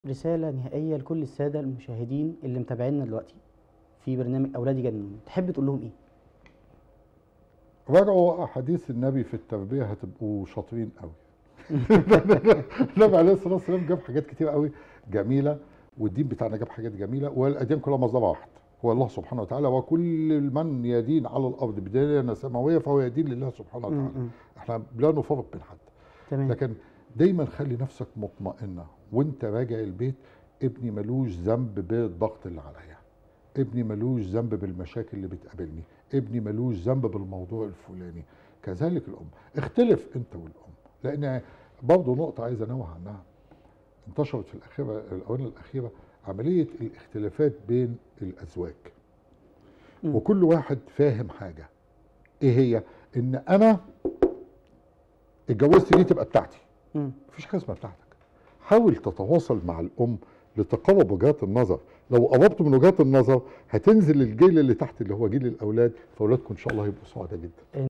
رسالة نهائية لكل السادة المشاهدين اللي متابعينا دلوقتي في برنامج أولادي جنون تحب تقول لهم إيه؟ راجعوا احاديث النبي في التربيه هتبقوا شاطرين قوي النبي عليه الصلاه والسلام جاب حاجات كتير قوي جميله والدين بتاعنا جاب حاجات جميله والاديان كلها مصدر واحد هو الله سبحانه وتعالى وكل من يدين على الارض بديانه سماويه فهو يدين لله سبحانه م- وتعالى م. احنا لا نفرق بين حد تمام لكن دايما خلي نفسك مطمئنه وانت راجع البيت ابني ملوش ذنب بالضغط اللي عليا ابني ملوش ذنب بالمشاكل اللي بتقابلني ابني ملوش ذنب بالموضوع الفلاني كذلك الام اختلف انت والام لان برضه نقطه عايز انوه عنها انتشرت في الاخيره الاونه الاخيره عمليه الاختلافات بين الازواج م. وكل واحد فاهم حاجه ايه هي ان انا اتجوزت دي تبقى بتاعتي م. مفيش حاجه اسمها بتاعتك حاول تتواصل مع الام لتقرب وجهات النظر لو قربت من وجهات النظر هتنزل الجيل اللي تحت اللي هو جيل الاولاد فاولادكم ان شاء الله هيبقوا سعداء جدا